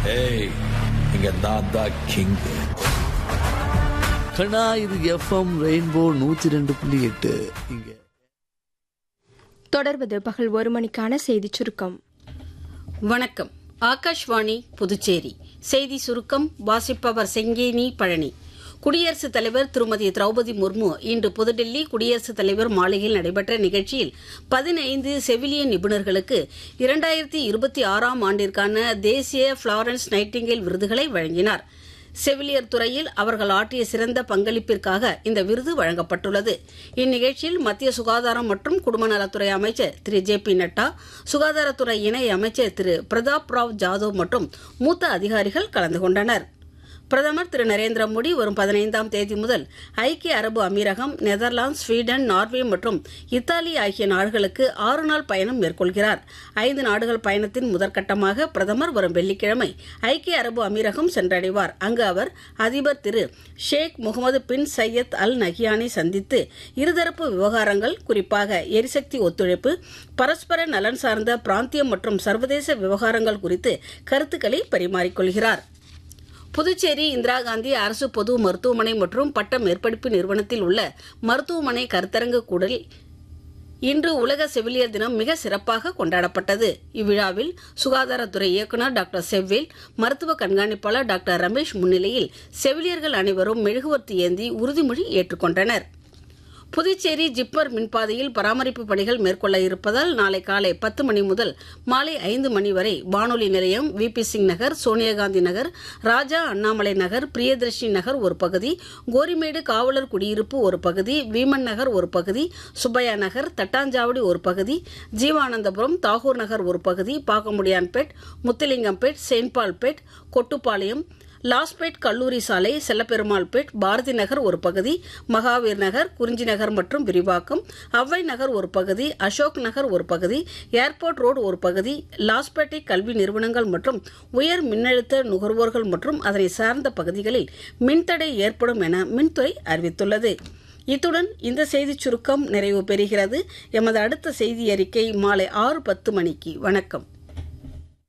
ஏய் இங்க நான் தான் கிங் கண்ணா இது எஃப்எம் ரெயின்போ நூத்தி ரெண்டு புள்ளி எட்டு இங்க தொடர்வது பகல் ஒரு மணிக்கான செய்திச் சுருக்கம் வணக்கம் ஆகாஷ்வாணி புதுச்சேரி செய்தி சுருக்கம் வாசிப்பவர் செங்கேனி பழனி குடியரசுத் தலைவர் திருமதி திரௌபதி முர்மு இன்று புதுடில்லி குடியரசுத் தலைவர் மாளிகையில் நடைபெற்ற நிகழ்ச்சியில் பதினைந்து செவிலிய நிபுணர்களுக்கு இரண்டாயிரத்தி இருபத்தி ஆறாம் ஆண்டிற்கான தேசிய ஃபிளாரன்ஸ் நைட்டிங்கேல் விருதுகளை வழங்கினார் செவிலியர் துறையில் அவர்கள் ஆற்றிய சிறந்த பங்களிப்பிற்காக இந்த விருது வழங்கப்பட்டுள்ளது இந்நிகழ்ச்சியில் மத்திய சுகாதாரம் மற்றும் குடும்ப நலத்துறை அமைச்சர் திரு ஜே பி நட்டா சுகாதாரத்துறை இணை அமைச்சர் திரு பிரதாப் ராவ் ஜாதவ் மற்றும் மூத்த அதிகாரிகள் கலந்து கொண்டனர் பிரதமர் திரு நரேந்திர மோடி வரும் பதினைந்தாம் தேதி முதல் ஐக்கிய அரபு அமீரகம் நெதர்லாந்து ஸ்வீடன் நார்வே மற்றும் இத்தாலி ஆகிய நாடுகளுக்கு ஆறு நாள் பயணம் மேற்கொள்கிறார் ஐந்து நாடுகள் பயணத்தின் முதற்கட்டமாக பிரதமர் வரும் வெள்ளிக்கிழமை ஐக்கிய அரபு அமீரகம் சென்றடைவார் அங்கு அவர் அதிபர் திரு ஷேக் முகமது பின் சையத் அல் நஹியானை சந்தித்து இருதரப்பு விவகாரங்கள் குறிப்பாக எரிசக்தி ஒத்துழைப்பு பரஸ்பர நலன் சார்ந்த பிராந்திய மற்றும் சர்வதேச விவகாரங்கள் குறித்து கருத்துக்களை பரிமாறிக்கொள்கிறார் புதுச்சேரி இந்திரா காந்தி அரசு பொது மருத்துவமனை மற்றும் பட்ட மேற்படிப்பு நிறுவனத்தில் உள்ள மருத்துவமனை கருத்தரங்கு கூடல் இன்று உலக செவிலியர் தினம் மிக சிறப்பாக கொண்டாடப்பட்டது இவ்விழாவில் சுகாதாரத்துறை இயக்குநர் டாக்டர் செவ்வேல் மருத்துவ கண்காணிப்பாளர் டாக்டர் ரமேஷ் முன்னிலையில் செவிலியர்கள் அனைவரும் மெழுகுவர்த்தி ஏந்தி உறுதிமொழி ஏற்றுக்கொண்டனர் புதுச்சேரி ஜிப்மர் மின்பாதையில் பராமரிப்பு பணிகள் மேற்கொள்ள இருப்பதால் நாளை காலை பத்து மணி முதல் மாலை ஐந்து மணி வரை வானொலி நிலையம் வி பி சிங் நகர் சோனியாகாந்தி நகர் ராஜா அண்ணாமலை நகர் பிரியதர்ஷினி நகர் ஒரு பகுதி கோரிமேடு காவலர் குடியிருப்பு ஒரு பகுதி வீமன் நகர் ஒரு பகுதி சுப்பையா நகர் தட்டாஞ்சாவடி ஒரு பகுதி ஜீவானந்தபுரம் தாகூர் நகர் ஒரு பகுதி பாக்கமுடியான்பேட் முத்துலிங்கம்பேட் செயின்பால்பேட் கொட்டுப்பாளையம் லாஸ்பேட் கல்லூரி சாலை செல்லப்பெருமாள்பேட் பாரதி நகர் ஒரு பகுதி மகாவீர் நகர் குறிஞ்சி நகர் மற்றும் விரிவாக்கம் அவ்வை நகர் ஒரு பகுதி அசோக் நகர் ஒரு பகுதி ஏர்போர்ட் ரோடு ஒரு பகுதி லாஸ்பேட்டை கல்வி நிறுவனங்கள் மற்றும் உயர் மின்னழுத்த நுகர்வோர்கள் மற்றும் அதனை சார்ந்த பகுதிகளில் மின்தடை ஏற்படும் என மின்துறை அறிவித்துள்ளது இத்துடன் இந்த செய்திச் சுருக்கம் நிறைவு பெறுகிறது எமது அடுத்த செய்தி அறிக்கை மாலை ஆறு பத்து மணிக்கு வணக்கம்